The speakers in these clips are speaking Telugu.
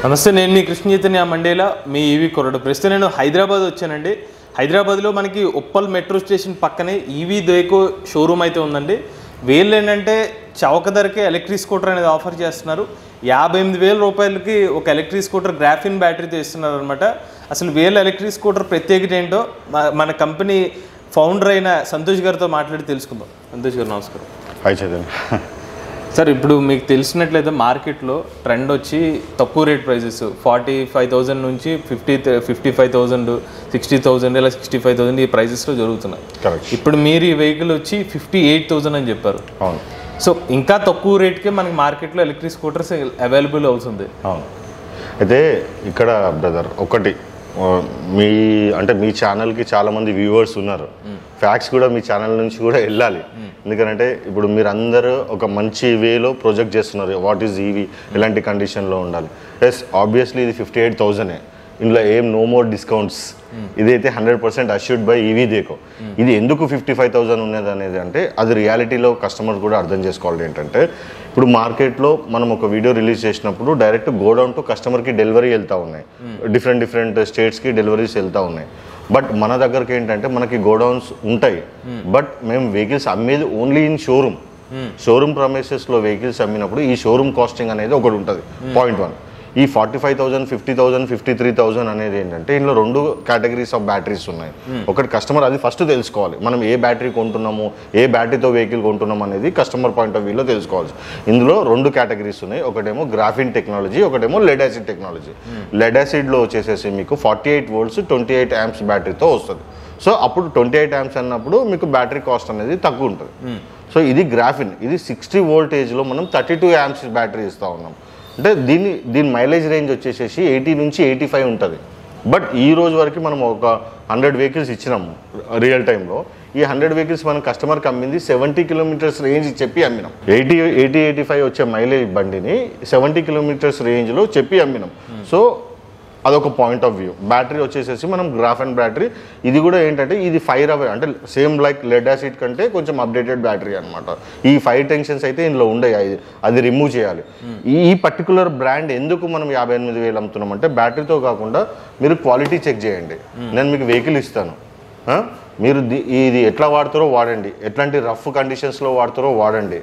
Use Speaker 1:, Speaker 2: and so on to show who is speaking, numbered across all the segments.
Speaker 1: నమస్తే నేను మీ కృష్ణ చైతన్య మండేలా మీ ఈవీ కొరడు ప్రస్తుతం నేను హైదరాబాద్ వచ్చానండి హైదరాబాద్లో మనకి ఉప్పల్ మెట్రో స్టేషన్ పక్కనే ఈవీ దేకో షోరూమ్ అయితే ఉందండి వీళ్ళు ఏంటంటే చౌక ధరకే ఎలక్ట్రిక్ స్కూటర్ అనేది ఆఫర్ చేస్తున్నారు యాభై ఎనిమిది వేల రూపాయలకి ఒక ఎలక్ట్రిక్ స్కూటర్ గ్రాఫిన్ బ్యాటరీతో ఇస్తున్నారు అనమాట అసలు వీళ్ళ ఎలక్ట్రిక్ స్కూటర్ ప్రత్యేకత ఏంటో మ- మన కంపెనీ ఫౌండర్ అయిన సంతోష్ గారితో మాట్లాడి తెలుసుకుందాం సంతోష్ గారు నమస్కారం
Speaker 2: హాయ్ చైతన్య
Speaker 1: సార్ ఇప్పుడు మీకు తెలిసినట్లయితే మార్కెట్లో ట్రెండ్ వచ్చి తక్కువ rate prices forty five thousand నుంచి fifty fifty five thousand sixty thousand ఇలా సిక్స్టీ ఫైవ్ థౌజండ్ ఈ ప్రైజెస్లో జరుగుతున్నాయి
Speaker 2: కరెక్ట్
Speaker 1: ఇప్పుడు మీరు ఈ వెహికల్ వచ్చి ఫిఫ్టీ ఎయిట్ థౌజండ్ అని చెప్పారు
Speaker 2: అవును
Speaker 1: సో ఇంకా తక్కువ రేట్కే మనకి మార్కెట్లో ఎలక్ట్రిక్ స్కూటర్స్ అవైలబుల్ అవుతుంది
Speaker 2: అవును అయితే ఇక్కడ బ్రదర్ ఒకటి ఆ, మీ అంటే మీ ఛానల్కి చాలా మంది వ్యూవర్స్ ఉన్నారు ఫ్యాక్ట్స్ కూడా మీ ఛానల్ నుంచి కూడా వెళ్ళాలి ఎందుకంటే ఇప్పుడు మీరు అందరూ ఒక మంచి వేలో ప్రొజెక్ట్ చేస్తున్నారు వాట్ ఈజ్ ఈవీ ఎలాంటి కండిషన్లో ఉండాలి ఎస్ ఆబ్వియస్లీ ఇది ఫిఫ్టీ ఎయిట్ థౌజండే ఇందులో ఏం నో మోర్ డిస్కౌంట్స్ ఇదైతే hundred percent assured by EV Dekho ఇది ఎందుకు ఫిఫ్టీ ఫైవ్ థౌసండ్ ఉన్నది అనేది అంటే అది రియాలిటీలో కస్టమర్ కూడా అర్థం చేసుకోవాలి ఏంటంటే ఇప్పుడు మార్కెట్లో మనం ఒక వీడియో రిలీజ్ చేసినప్పుడు డైరెక్ట్ గోడౌన్ టు కస్టమర్కి డెలివరీ వెళ్తూ ఉన్నాయి డిఫరెంట్ డిఫరెంట్ స్టేట్స్కి డెలివరీస్ వెళ్తూ ఉన్నాయి బట్ మన దగ్గరికి ఏంటంటే మనకి గోడౌన్స్ ఉంటాయి బట్ మేము వెహికల్స్ అమ్మేది ఓన్లీ ఇన్ షోరూమ్ షోరూమ్ ప్రమేసెస్లో వెహికల్స్ అమ్మినప్పుడు ఈ షోరూమ్ కాస్టింగ్ అనేది ఒకటి ఉంటుంది పాయింట్ వన్ ఈ forty five thousand fifty thousand fifty three thousand అనేది ఏంటంటే ఇందులో రెండు కేటగిరీస్ ఆఫ్ బ్యాటరీస్ ఉన్నాయి ఒకటి కస్టమర్ అది ఫస్ట్ తెలుసుకోవాలి మనం ఏ బ్యాటరీ కొంటున్నాము ఏ బ్యాటరీతో వెహికల్ కొంటున్నాం అనేది కస్టమర్ పాయింట్ ఆఫ్ వ్యూలో తెలుసుకోవాలి ఇందులో రెండు కేటగిరీస్ ఉన్నాయి ఒకటేమో గ్రాఫిన్ టెక్నాలజీ ఒకటేమో లెడ్ యాసిడ్ టెక్నాలజీ లెడ్ యాసిడ్లో వచ్చేసేసి మీకు forty eight volts twenty eight amps బ్యాటరీతో వస్తుంది సో అప్పుడు ట్వంటీ ఎయిట్ యాంప్స్ అన్నప్పుడు మీకు బ్యాటరీ కాస్ట్ అనేది తక్కువ ఉంటుంది సో ఇది గ్రాఫిన్ ఇది సిక్స్టీ వోల్టేజ్లో మనం థర్టీ టూ యాంప్స్ బ్యాటరీ ఇస్తూ ఉన్నాం అంటే దీని దీని మైలేజ్ రేంజ్ వచ్చేసేసి ఎయిటీ నుంచి ఎయిటీ ఫైవ్ ఉంటుంది బట్ ఈ రోజు వరకు మనం ఒక హండ్రెడ్ వెహికల్స్ ఇచ్చినాము రియల్ టైంలో ఈ హండ్రెడ్ వెహికల్స్ మనం కస్టమర్కి అమ్మింది సెవెంటీ కిలోమీటర్స్ రేంజ్ చెప్పి అమ్మినాం ఎయిటీ ఎయిటీ ఎయిటీ ఫైవ్ వచ్చే మైలేజ్ బండిని సెవెంటీ కిలోమీటర్స్ రేంజ్లో చెప్పి అమ్మినాం సో అదొక పాయింట్ ఆఫ్ వ్యూ బ్యాటరీ వచ్చేసేసి మనం గ్రాఫ్ అండ్ బ్యాటరీ ఇది కూడా ఏంటంటే ఇది ఫైర్ అవే అంటే సేమ్ లైక్ లెడ్ యాసిడ్ కంటే కొంచెం అప్డేటెడ్ బ్యాటరీ అనమాట ఈ ఫైర్ టెన్షన్స్ అయితే ఇందులో ఉండయి అది అది రిమూవ్ చేయాలి ఈ ఈ పర్టికులర్ బ్రాండ్ ఎందుకు మనం యాభై ఎనిమిది వేలు అమ్ముతున్నాం అంటే బ్యాటరీతో కాకుండా మీరు క్వాలిటీ చెక్ చేయండి నేను మీకు వెహికల్ ఇస్తాను ఆ? మీరు ది- ఇది ఎట్లా వాడతారో వాడండి ఎట్లాంటి రఫ్ కండిషన్స్లో వాడతారో వాడండి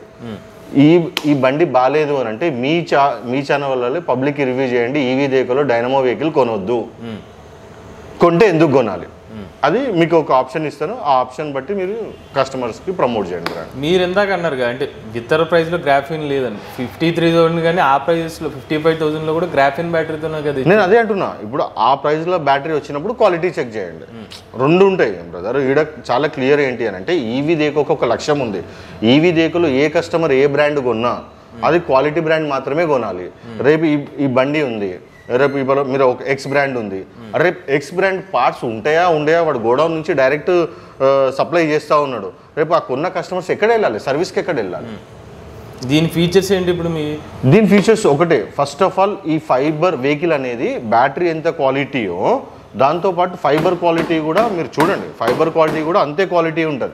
Speaker 2: ఈ ఈ బండి బాగాలేదు అని అంటే మీ చా మీ ఛానల్ వల్ల పబ్లిక్ రివ్యూ చేయండి ఈవీ దేకలో డైనమో వెహికల్ కొనొద్దు కొంటే ఎందుకు కొనాలి అది మీకు ఒక ఆప్షన్ ఇస్తాను ఆ ఆప్షన్ బట్టి మీరు కస్టమర్స్కి ప్రమోట్ చేయండి brand.
Speaker 1: మీరు ఎందాక అన్నారు కదా అంటే ఇతర ప్రైస్లో గ్రాఫిన్ లేదండి ఫిఫ్టీ త్రీ థౌసండ్ కానీ ఆ ప్రైజెస్లో ఫిఫ్టీ ఫైవ్ థౌసండ్లో కూడా గ్రాఫిన్ బ్యాటరీతోనే కదా ఇది.
Speaker 2: నేను అదే అంటున్నా ఇప్పుడు ఆ ప్రైస్లో బ్యాటరీ వచ్చినప్పుడు క్వాలిటీ చెక్ చేయండి రెండు ఉంటాయి బ్రదర్ ఈడ చాలా క్లియర్ ఏంటి అని అంటే ఈవీ దేకోకి ఒక లక్ష్యం ఉంది ఈవీ దేకులో ఏ కస్టమర్ ఏ బ్రాండ్ కొన్నా అది క్వాలిటీ బ్రాండ్ మాత్రమే కొనాలి రేపు ఈ ఈ బండి ఉంది రేపు ఇప్పుడు మీరు ఒక ఎక్స్ బ్రాండ్ ఉంది రేపు ఎక్స్ బ్రాండ్ పార్ట్స్ ఉంటాయా ఉండయా వాడు గోడౌన్ నుంచి డైరెక్ట్ సప్లై చేస్తూ ఉన్నాడు రేపు ఆ కొన్న కస్టమర్స్ ఎక్కడ వెళ్ళాలి సర్వీస్కి ఎక్కడ వెళ్ళాలి
Speaker 1: దీని ఫీచర్స్ ఏంటి ఇప్పుడు మీ
Speaker 2: దీని ఫీచర్స్ ఒకటే ఫస్ట్ ఆఫ్ ఆల్ ఈ ఫైబర్ వెహికల్ అనేది బ్యాటరీ ఎంత క్వాలిటీయో దాంతోపాటు ఫైబర్ క్వాలిటీ కూడా మీరు చూడండి ఫైబర్ క్వాలిటీ కూడా అంతే క్వాలిటీ ఉంటుంది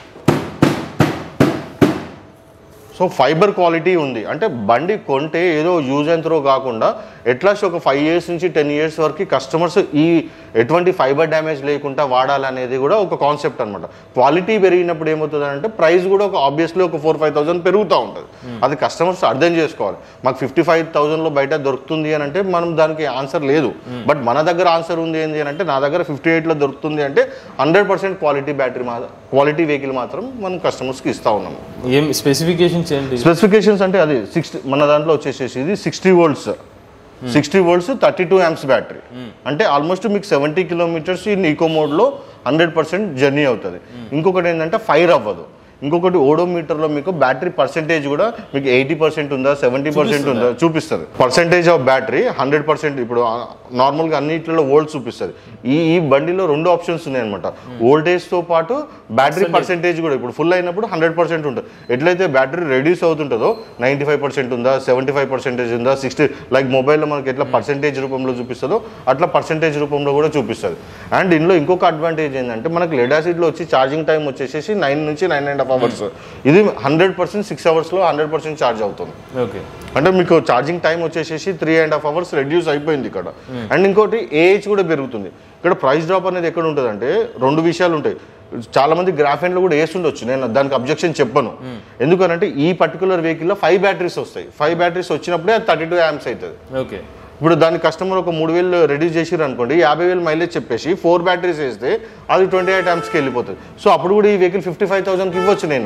Speaker 2: సో ఫైబర్ క్వాలిటీ ఉంది అంటే బండి కొంటే ఏదో యూజ్ అండ్ త్రో కాకుండా ఎట్లాస్ట్ ఒక ఫైవ్ ఇయర్స్ నుంచి టెన్ ఇయర్స్ వరకు కస్టమర్స్ ఈ ఎటువంటి ఫైబర్ డ్యామేజ్ లేకుండా వాడాలనేది కూడా ఒక కాన్సెప్ట్ అనమాట క్వాలిటీ పెరిగినప్పుడు ఏమవుతుంది అంటే ప్రైస్ కూడా ఒక ఆబ్వియస్లీ ఒక ఫోర్ ఫైవ్ థౌసండ్ పెరుగుతూ ఉంటుంది అది కస్టమర్స్ అర్థం చేసుకోవాలి మాకు ఫిఫ్టీ ఫైవ్ థౌసండ్లో బయట దొరుకుతుంది అని అంటే మనం దానికి ఆన్సర్ లేదు బట్ మన దగ్గర ఆన్సర్ ఉంది ఏంటి అని అంటే నా దగ్గర ఫిఫ్టీ ఎయిట్లో దొరుకుతుంది అంటే హండ్రెడ్ పర్సెంట్ క్వాలిటీ బ్యాటరీ మా క్వాలిటీ వెహికల్ మాత్రం మనం కస్టమర్స్కి ఇస్తా ఉన్నాము
Speaker 1: ఏం స్పెసిఫికేషన్స్ ఏంటి
Speaker 2: స్పెసిఫికేషన్స్ అంటే అది సిక్స్టీ మన దాంట్లో వచ్చేసేసి ఇది sixty volts sixty volts thirty two amps battery అంటే ఆల్మోస్ట్ మీకు సెవెంటీ కిలోమీటర్స్ ఇన్ ఈకో మోడ్లో హండ్రెడ్ పర్సెంట్ జర్నీ అవుతుంది ఇంకొకటి ఏంటంటే ఫైర్ అవ్వదు ఇంకొకటి ఓడోమీటర్లో మీకు బ్యాటరీ పర్సెంటేజ్ కూడా మీకు ఎయిటీ పర్సెంట్ ఉందా సెవెంటీ పర్సెంట్ ఉందా చూపిస్తుంది percentage of battery hundred percent ఇప్పుడు నార్మల్గా అన్నిట్లలో వోల్ట్ చూపిస్తుంది ఈ ఈ బండిలో రెండు ఆప్షన్స్ ఉన్నాయి అనమాట వోల్టేజ్తో పాటు బ్యాటరీ పర్సెంటేజ్ కూడా ఇప్పుడు ఫుల్ అయినప్పుడు హండ్రెడ్ పర్సెంట్ ఉంటుంది ఎట్లయితే బ్యాటరీ రెడ్యూస్ అవుతుంటుందో నైంటీ ఫైవ్ పర్సెంట్ ఉందా సెవెంటీ ఫైవ్ పర్సెంటేజ్ ఉందా సిక్స్టీ లైక్ మొబైల్లో మనకి ఎట్లా పర్సెంటేజ్ రూపంలో చూపిస్తుందో అట్లా పర్సెంటేజ్ రూపంలో కూడా చూపిస్తుంది అండ్ ఇందులో ఇంకొక అడ్వాంటేజ్ ఏంటంటే మనకి లెడ్ యాసిడ్లో వచ్చి ఛార్జింగ్ టైం వచ్చేసేసి నైన్ నుంచి నైన్ అండ్ హాఫ్ అవర్స్ ఇది హండ్రెడ్ పర్సెంట్ సిక్స్ అవర్స్లో హండ్రెడ్ పర్సెంట్ ఛార్జ్ అవుతుంది
Speaker 1: ఓకే
Speaker 2: అంటే మీకు ఛార్జింగ్ టైం వచ్చేసేసి three and half hours reduce అయిపోయింది ఇక్కడ అండ్ ఇంకోటి ఏజ్ కూడా పెరుగుతుంది ఇక్కడ ప్రైస్ డ్రాప్ అనేది ఎక్కడ ఉంటుంది అంటే రెండు విషయాలు ఉంటాయి చాలా మంది గ్రాఫెన్లో కూడా వేసి ఉండొచ్చు నేను దానికి అబ్జెక్షన్ చెప్పను ఎందుకనంటే ఈ పర్టికులర్ వెహికల్లో ఫైవ్ బ్యాటరీస్ వస్తాయి ఫైవ్ బ్యాటరీస్ వచ్చినప్పుడే అది థర్టీ టూ యామ్స్ అవుతుంది
Speaker 1: ఓకే
Speaker 2: ఇప్పుడు దాని కస్టమర్ ఒక మూడు వేలు రెడ్యూస్ చేసిరు అనుకోండి యాభై వేలు మైలేజ్ చెప్పేసి ఫోర్ బ్యాటరీస్ వేస్తే అది ట్వంటీ ఎయిట్ యామ్స్కి వెళ్ళిపోతుంది సో అప్పుడు కూడా ఈ వెహికల్ ఫిఫ్టీ ఫైవ్ థౌసండ్కి ఇవ్వచ్చు నేను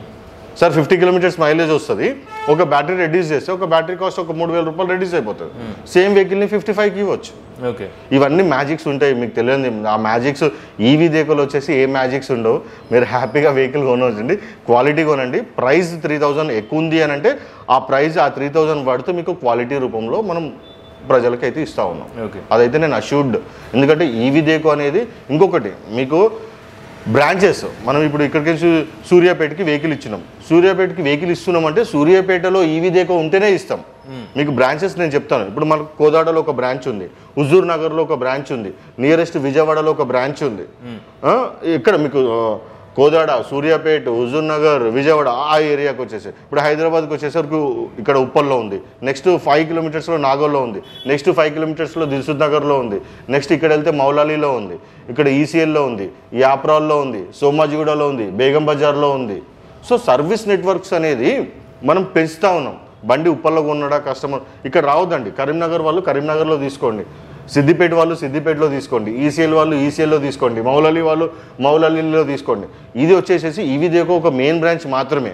Speaker 2: సార్ ఫిఫ్టీ కిలోమీటర్స్ మైలేజ్ వస్తుంది ఒక బ్యాటరీ రెడ్యూస్ చేస్తే ఒక బ్యాటరీ కాస్ట్ ఒక మూడు వేల రూపాయలు రెడ్యూస్ అయిపోతుంది సేమ్ వెహికల్ని ఫిఫ్టీ ఫైవ్కి ఇవ్వచ్చు
Speaker 1: ఓకే
Speaker 2: ఇవన్నీ మ్యాజిక్స్ ఉంటాయి మీకు తెలియదు ఆ మ్యాజిక్స్ ఈవీ దేకలు వచ్చేసి ఏ మ్యాజిక్స్ ఉండవు మీరు హ్యాపీగా వెహికల్ కొనవచ్చండి క్వాలిటీ కొనండి ప్రైస్ త్రీ థౌజండ్ ఎక్కువ ఉంది అని అంటే ఆ ప్రైస్ ఆ త్రీ థౌజండ్ పడితే మీకు క్వాలిటీ రూపంలో మనం ప్రజలకైతే ఇస్తా ఉన్నాం
Speaker 1: ఓకే
Speaker 2: అదైతే నేను అష్యూర్డ్ ఎందుకంటే ఈవీ దేకో అనేది ఇంకొకటి మీకు బ్రాంచెస్ మనం ఇప్పుడు ఇక్కడికి సూ- సూర్యాపేటకి వెహికల్ ఇచ్చినాం సూర్యాపేటకి వెహికల్ ఇస్తున్నాం అంటే సూర్యాపేటలో ఈవీ దేకో ఉంటేనే ఇస్తాం మీకు బ్రాంచెస్ నేను చెప్తాను ఇప్పుడు మనకు కోదాడలో ఒక బ్రాంచ్ ఉంది హుజూర్ నగర్లో ఒక బ్రాంచ్ ఉంది నియరెస్ట్ విజయవాడలో ఒక బ్రాంచ్ ఉంది ఆ, ఇక్కడ మీకు ఆ, కోదాడ సూర్యాపేట హుజూర్ నగర్ విజయవాడ ఆ ఏరియాకి వచ్చేసి ఇప్పుడు హైదరాబాద్కి వచ్చేసరికి ఇక్కడ ఉప్పల్లో ఉంది నెక్స్ట్ ఫైవ్ కిలోమీటర్స్లో నాగోల్లో ఉంది నెక్స్ట్ ఫైవ్ కిలోమీటర్స్లో దిల్సుఖ్ నగర్లో ఉంది నెక్స్ట్ ఇక్కడ వెళ్తే మౌలాలీలో ఉంది ఇక్కడ ఈసీఎల్లో ఉంది యాప్రాల్లో ఉంది సోమాజిగూడలో ఉంది బేగం బజార్లో ఉంది సో సర్వీస్ నెట్వర్క్స్ అనేది మనం పెంచుతా ఉన్నాం బండి ఉప్పల్లో కొన్నాడా కస్టమర్ ఇక్కడ రావద్దండి కరీంనగర్ వాళ్ళు కరీంనగర్లో తీసుకోండి సిద్దిపేట వాళ్ళు సిద్దిపేటలో తీసుకోండి ఈసీఎల్ వాళ్ళు ఈసీఎల్లో తీసుకోండి మౌలలి వాళ్ళు మౌలలిలో తీసుకోండి ఇది వచ్చేసేసి ఇవి దేకో ఒక మెయిన్ బ్రాంచ్ మాత్రమే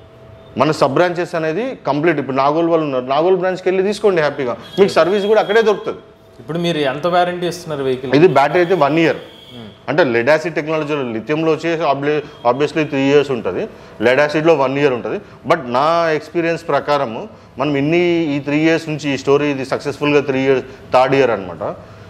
Speaker 2: మన సబ్ బ్రాంచెస్ అనేది కంప్లీట్ ఇప్పుడు నాగోల్ వాళ్ళు ఉన్నారు నాగోల్ బ్రాంచ్కి వెళ్ళి తీసుకోండి హ్యాపీగా మీకు సర్వీస్ కూడా అక్కడే దొరుకుతుంది
Speaker 1: ఇప్పుడు మీరు ఎంత వారంటీ ఇస్తున్నారు వెహికల్
Speaker 2: ఇది బ్యాటరీ అయితే వన్ ఇయర్ అంటే లెడ్ యాసిడ్ టెక్నాలజీలో లిథియంలో వచ్చేసి ఆబ్వియస్లీ త్రీ ఇయర్స్ ఉంటుంది లెడ్ యాసిడ్లో వన్ ఇయర్ ఉంటుంది బట్ నా ఎక్స్పీరియన్స్ ప్రకారము మనం ఇన్ని ఈ త్రీ ఇయర్స్ నుంచి ఈ స్టోరీ ఇది సక్సెస్ఫుల్గా త్రీ ఇయర్స్ థర్డ్ ఇయర్ అనమాట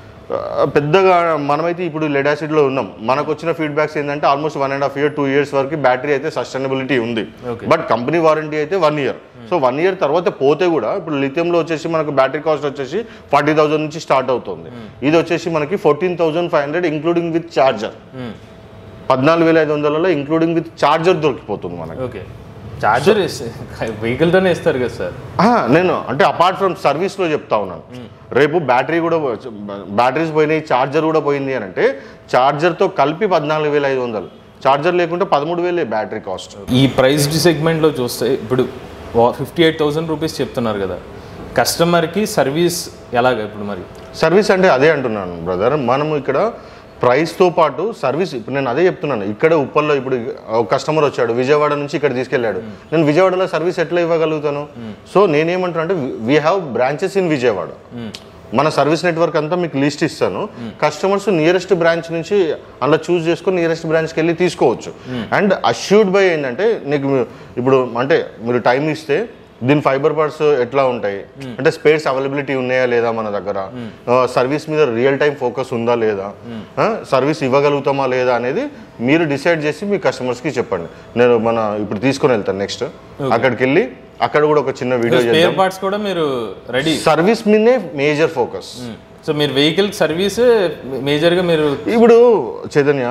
Speaker 2: పెద్దగా మనమైతే ఇప్పుడు లెడ్ యాసిడ్లో ఉన్నాం మనకు వచ్చిన ఫీడ్బ్యాక్స్ ఏంటంటే almost one and half year two years వరకు బ్యాటరీ అయితే సస్టైనబిలిటీ ఉంది
Speaker 1: Okay.
Speaker 2: బట్ కంపెనీ వారంటీ అయితే one year so one year తర్వాత పోతే కూడా ఇప్పుడు లిథియంలో వచ్చేసి మనకు బ్యాటరీ కాస్ట్ వచ్చేసి ఫార్టీ థౌసండ్ నుంచి స్టార్ట్ అవుతుంది ఇది వచ్చేసి మనకి fourteen thousand five hundred including with charger పద్నాలుగు వేల ఐదు వందలలో ఇంక్లూడింగ్ విత్ చార్జర్ దొరికిపోతుంది మనకి
Speaker 1: ఓకే చార్జర్ వెహికల్తోనే ఇస్తారు కదా సార్
Speaker 2: ఆ, నేను అంటే అపార్ట్ ఫ్రమ్ సర్వీస్లో చెప్తా ఉన్నాను రేపు బ్యాటరీ కూడా బ్యాటరీస్ పోయినాయి చార్జర్ కూడా పోయింది అని అంటే చార్జర్తో కలిపి పద్నాలుగు వేల ఐదు వందలు చార్జర్ లేకుంటే పదమూడు వేలే బ్యాటరీ కాస్ట్
Speaker 1: ఈ ప్రైస్ సెగ్మెంట్లో చూస్తే ఇప్పుడు ఫిఫ్టీ ఎయిట్ థౌసండ్ రూపీస్ చెప్తున్నారు కదా కస్టమర్కి సర్వీస్ ఎలాగ ఇప్పుడు మరి
Speaker 2: సర్వీస్ అంటే అదే అంటున్నాను బ్రదర్ మనము ఇక్కడ ప్రైస్తో పాటు సర్వీస్ ఇప్పుడు నేను అదే చెప్తున్నాను ఇక్కడ ఉప్పల్లో ఇప్పుడు ఒక కస్టమర్ వచ్చాడు విజయవాడ నుంచి ఇక్కడ తీసుకెళ్ళాడు నేను విజయవాడలో సర్వీస్ ఎట్లా ఇవ్వగలుగుతాను సో నేనేమంటున్నా అంటే we have branches in Vijayawada మన సర్వీస్ నెట్వర్క్ అంతా మీకు లిస్ట్ ఇస్తాను కస్టమర్స్ నియరెస్ట్ బ్రాంచ్ నుంచి అలా చూస్ చేసుకొని నియరెస్ట్ బ్రాంచ్కి వెళ్ళి తీసుకోవచ్చు అండ్ అష్యూర్డ్ బై ఏంటంటే నీకు మీ- ఇప్పుడు అంటే మీరు టైం ఇస్తే దీని ఫైబర్ పార్ట్స్ ఎట్లా ఉంటాయి అంటే స్పేస్ అవైలబిలిటీ ఉన్నాయా లేదా మన దగ్గర సర్వీస్ మీద రియల్ టైం ఫోకస్ ఉందా లేదా సర్వీస్ ఇవ్వగలుగుతామా లేదా అనేది మీరు డిసైడ్ చేసి మీ కస్టమర్స్కి చెప్పండి నేను మన ఇప్పుడు తీసుకొని వెళ్తాను నెక్స్ట్ అక్కడికి వెళ్ళి అక్కడ కూడా ఒక చిన్న వీడియో
Speaker 1: స్పేర్
Speaker 2: చేద్దాం
Speaker 1: పార్ట్స్ కూడా మీరు రెడీ
Speaker 2: సర్వీస్ మీదే మేజర్ ఫోకస్
Speaker 1: సో మీరు వెహికల్ సర్వీస్ మేజర్గా మీరు
Speaker 2: ఇప్పుడు చైతన్య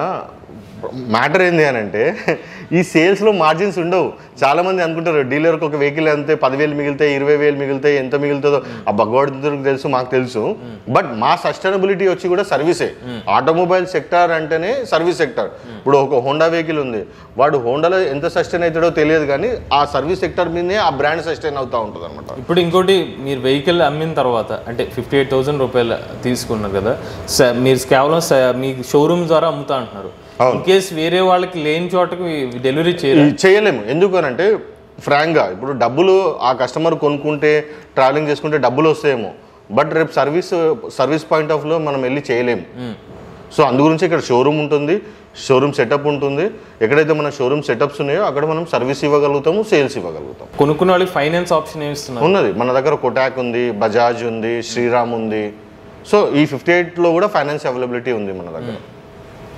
Speaker 2: మ్యాటర్ ఏంది అని అంటే ఈ సేల్స్లో మార్జిన్స్ ఉండవు చాలా మంది అనుకుంటారు డీలర్కి ఒక వెహికల్ అంతే పదివేలు మిగిలితే ఇరవై వేలు మిగిలితే ఎంత మిగులుతుందో ఆ భగవద్గీతకు తెలుసు మాకు తెలుసు బట్ మా సస్టైనబిలిటీ వచ్చి కూడా సర్వీసే ఆటోమొబైల్ సెక్టార్ అంటేనే సర్వీస్ సెక్టార్ ఇప్పుడు ఒక హోండా వెహికల్ ఉంది వాడు హోండాలో ఎంత సస్టైన్ అవుతాడో తెలియదు కానీ ఆ సర్వీస్ సెక్టార్ మీదనే ఆ బ్రాండ్ సస్టైన్ అవుతూ ఉంటుంది అనమాట
Speaker 1: ఇప్పుడు ఇంకోటి మీరు వెహికల్ అమ్మిన తర్వాత అంటే ఫిఫ్టీ ఎయిట్ థౌసండ్ రూపాయలు తీసుకున్నారు కదా స- మీరు కేవలం స- మీ షోరూమ్ ద్వారా అమ్ముతా అంటున్నారు
Speaker 2: అవును.
Speaker 1: ఇన్ కేస్ వేరే వాళ్ళకి లేని చోటకి డెలివరీ చేయరు
Speaker 2: ఇది చేయలేము ఎందుకనంటే ఫ్రాంక్గా ఇప్పుడు డబ్బులు ఆ కస్టమర్ కొనుక్కుంటే ట్రావెలింగ్ చేసుకుంటే డబ్బులు వస్తాయేమో బట్ రేపు సర్వీస్ సర్వీస్ పాయింట్ ఆఫ్ లో మనం వెళ్ళి చేయలేము సో అందు గురించి ఇక్కడ షోరూమ్ ఉంటుంది షోరూమ్ సెటప్ ఉంటుంది ఎక్కడైతే మన షోరూమ్ సెటప్స్ ఉన్నాయో అక్కడ మనం సర్వీస్ ఇవ్వగలుగుతాము సేల్స్ ఇవ్వగలుగుతాం
Speaker 1: కొనుక్కున్న వాళ్ళకి ఫైనాన్స్ ఆప్షన్ ఏమి ఇస్తున్నారు
Speaker 2: ఉన్నది మన దగ్గర కొటాక్ ఉంది బజాజ్ ఉంది శ్రీరామ్ ఉంది సో ఈ ఫిఫ్టీ ఎయిట్లో కూడా ఫైనాన్స్ అవైలబిలిటీ ఉంది మన దగ్గర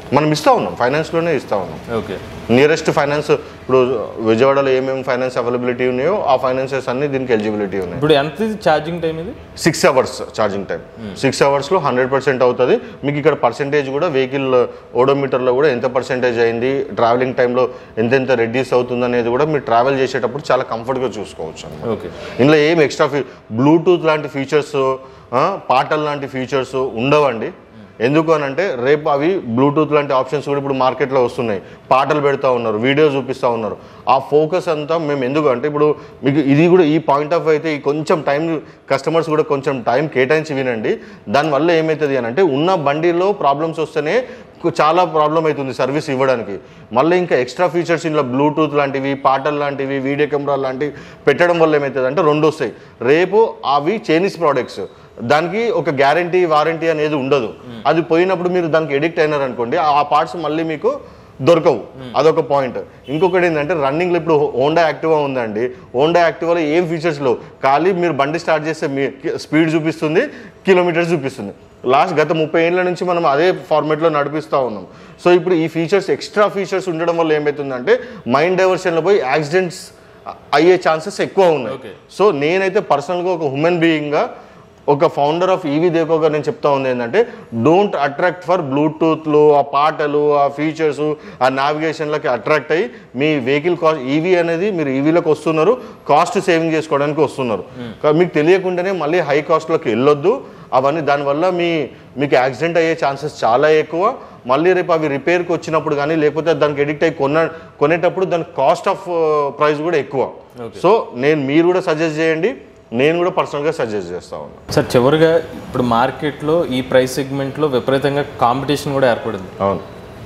Speaker 2: మనం ఇస్తా ఉన్నాం ఫైనాన్స్లోనే ఇస్తా ఉన్నాం
Speaker 1: ఓకే
Speaker 2: నియరెస్ట్ ఫైనాన్స్ ఇప్పుడు విజయవాడలో ఏమేమి ఫైనాన్స్ అవైలబిలిటీ ఉన్నాయో ఆ ఫైనాన్సెస్ అన్ని దీనికి ఎలిజిబిలిటీ ఉన్నాయి
Speaker 1: ఇప్పుడు ఎంత ఇది ఛార్జింగ్ టైం ఇది
Speaker 2: six hours charging time six అవర్స్లో హండ్రెడ్ పర్సెంట్ అవుతుంది మీకు ఇక్కడ పర్సెంటేజ్ కూడా వెహికల్ ఓడోమీటర్లో కూడా ఎంత పర్సెంటేజ్ అయింది ట్రావెలింగ్ టైంలో ఎంతెంత రెడ్యూస్ అవుతుంది అనేది కూడా మీరు ట్రావెల్ చేసేటప్పుడు చాలా కంఫర్ట్గా చూసుకోవచ్చు అన్నమాట
Speaker 1: ఓకే
Speaker 2: ఇందులో ఏం ఎక్స్ట్రా ఫీ బ్లూటూత్ లాంటి ఫీచర్స్ పాటల్ లాంటి ఫీచర్స్ ఉండవండి ఎందుకు అని అంటే రేపు అవి బ్లూటూత్ లాంటి ఆప్షన్స్ కూడా ఇప్పుడు మార్కెట్లో వస్తున్నాయి పాటలు పెడతా ఉన్నారు వీడియో చూపిస్తూ ఉన్నారు ఆ ఫోకస్ అంతా మేము ఎందుకు అంటే ఇప్పుడు మీకు ఇది కూడా ఈ పాయింట్ ఆఫ్ అయితే ఈ కొంచెం టైం కస్టమర్స్ కూడా కొంచెం టైం కేటాయించి వినండి దానివల్ల ఏమవుతుంది అని అంటే ఉన్న బండిలో ప్రాబ్లమ్స్ వస్తేనే కు- చాలా ప్రాబ్లం అవుతుంది సర్వీస్ ఇవ్వడానికి మళ్ళీ ఇంకా ఎక్స్ట్రా ఫీచర్స్ ఇందులో బ్లూటూత్ లాంటివి పాటలు లాంటివి వీడియో కెమెరా లాంటివి పెట్టడం వల్ల ఏమవుతుంది అంటే రెండు వస్తాయి రేపు అవి చైనీస్ ప్రోడక్ట్స్ దానికి ఒక గ్యారంటీ వారంటీ అనేది ఉండదు అది పోయినప్పుడు మీరు దానికి ఎడిక్ట్ అయినారు అనుకోండి ఆ పార్ట్స్ మళ్ళీ మీకు దొరకవు అదొక పాయింట్ ఇంకొకటి ఏంటంటే రన్నింగ్లో ఇప్పుడు హోండా యాక్టివా ఉందండి హోండా యాక్టివాలో ఏం ఫీచర్స్ లేవు ఖాళీ మీరు బండి స్టార్ట్ చేస్తే మీ స్పీడ్ చూపిస్తుంది కిలోమీటర్స్ చూపిస్తుంది లాస్ట్ గత ముప్పై ఏళ్ళ నుంచి మనం అదే ఫార్మేట్లో నడిపిస్తూ ఉన్నాం సో ఇప్పుడు ఈ ఫీచర్స్ ఎక్స్ట్రా ఫీచర్స్ ఉండడం వల్ల ఏమవుతుందంటే మైండ్ డైవర్షన్లో పోయి యాక్సిడెంట్స్ అయ్యే ఛాన్సెస్ ఎక్కువ ఉన్నాయి
Speaker 1: Okay.
Speaker 2: సో నేనైతే పర్సనల్గా ఒక హ్యూమన్ బీయింగ్గా ఒక ఫౌండర్ ఆఫ్ ఈవీ దేకోగా నేను చెప్తా ఉంది ఏంటంటే డోంట్ అట్రాక్ట్ ఫర్ బ్లూటూత్లు ఆ పాటలు ఆ ఫీచర్స్ ఆ నావిగేషన్లకి అట్రాక్ట్ అయ్యి మీ వెహికల్ కాస్ట్ ఈవీ అనేది మీరు ఈవీలోకి వస్తున్నారు కాస్ట్ సేవింగ్ చేసుకోవడానికి వస్తున్నారు కా- మీకు తెలియకుండానే మళ్ళీ హై కాస్ట్లోకి వెళ్ళొద్దు అవన్నీ దానివల్ల మీ మీకు యాక్సిడెంట్ అయ్యే ఛాన్సెస్ చాలా ఎక్కువ మళ్ళీ రేపు అవి రిపేర్కి వచ్చినప్పుడు కానీ లేకపోతే దానికి ఎడిక్ట్ అయ్యి కొన్న కొనేటప్పుడు దాని కాస్ట్ ఆఫ్ ప్రైస్ కూడా ఎక్కువ సో నేను మీరు కూడా సజెస్ట్ చేయండి నేను కూడా పర్సనల్గా సజెస్ట్ చేస్తా ఉన్నాను
Speaker 1: సార్ చివరిగా ఇప్పుడు మార్కెట్లో ఈ ప్రైస్ సెగ్మెంట్లో విపరీతంగా కాంపిటీషన్ కూడా ఏర్పడింది
Speaker 2: అవును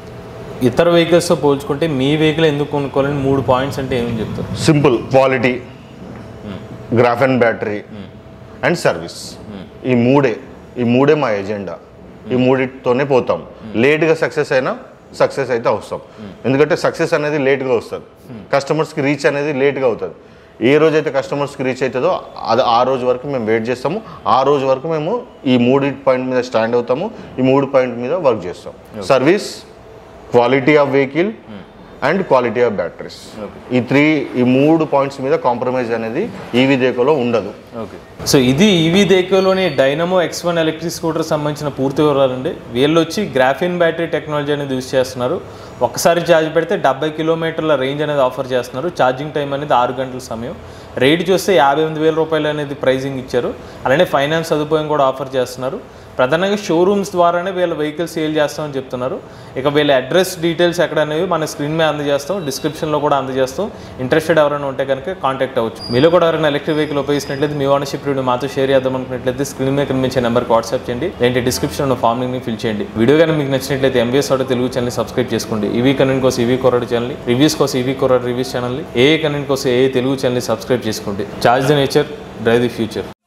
Speaker 1: ఇతర వెహికల్స్తో పోల్చుకుంటే మీ వెహికల్ ఎందుకు కొనుక్కోవాలని మూడు పాయింట్స్ అంటే ఏమని చెప్తారు
Speaker 2: simple quality graphene battery and service ఈ మూడే ఈ మూడే మా ఎజెండా ఈ మూడితోనే పోతాం లేట్గా సక్సెస్ అయినా సక్సెస్ అయితే వస్తాం ఎందుకంటే సక్సెస్ అనేది లేట్గా వస్తుంది కస్టమర్స్కి రీచ్ అనేది లేట్గా అవుతుంది ఏ రోజైతే కస్టమర్స్కి రీచ్ అవుతుందో అది ఆ రోజు వరకు మేము వెయిట్ చేస్తాము ఆ రోజు వరకు మేము ఈ మూడు పాయింట్ మీద స్టాండ్ అవుతాము ఈ మూడు పాయింట్ మీద వర్క్ చేస్తాం service quality of vehicle and quality of batteries ఈ త్రీ ఈ మూడు పాయింట్స్ మీద కాంప్రమైజ్ అనేది ఈవీ దేకోలో ఉండదు
Speaker 1: ఓకే సో ఇది ఈవీ దేకోలోని Dynamo X one electric scooter సంబంధించిన పూర్తి వివరాలండి వీళ్ళు వచ్చి గ్రాఫిన్ బ్యాటరీ టెక్నాలజీ అనేది యూస్ చేస్తున్నారు ఒకసారి ఛార్జ్ పెడితే డెబ్బై కిలోమీటర్ల రేంజ్ అనేది ఆఫర్ చేస్తున్నారు ఛార్జింగ్ టైం అనేది ఆరు గంటల సమయం రేట్ చూస్తే యాభై ఎనిమిది వేల రూపాయలు అనేది ప్రైజింగ్ ఇచ్చారు అలానే ఫైనాన్స్ సదుపాయం కూడా ఆఫర్ చేస్తున్నారు ప్రధానంగా షోరూమ్స్ ద్వారానే వీళ్ళ వెహికల్ సేల్ చేస్తామని చెప్తున్నారు ఇక వీళ్ళ అడ్రస్ డీటెయిల్స్ ఎక్కడ అనేవి మన స్క్రీన్ మీద అందజేస్తాం డిస్క్రిప్షన్లో కూడా అందజేస్తాం ఇంట్రెస్టెడ్ ఎవరైనా ఉంటే కనుక కాంటాక్ట్ అవ్వచ్చు మీలో కూడా ఎవరైనా ఎలక్ట్రిక్ వెహికల్ ఉపయోగించినట్లయితే మీ ఓనర్షిప్ రివ్యూ మాతో షేర్ చేద్దాం అనుకున్నట్లయితే స్క్రీన్ మీద కనిపించే నెంబర్కి వాట్సాప్ చేయండి లేదంటే డిస్క్రిప్షన్ ఉన్న ఫామ్ లింక్ని ఫిల్ చేయండి వీడియో కానీ మీకు నచ్చినట్లయితే MBS auto Telugu channel subscribe చేసుకోండి ఈవీ కనెంట్ కోసం ఈవీ కొరడ్ ఛానల్ రివ్యూస్ కోసం ఈవీ కొరడ్ రివ్యూస్ ఛానల్ ఏ కనెంట్ కోసం ఏ తెలుగు ఛానల్ సబ్స్క్రైబ్ చేసుకోండి charge the nature drive the future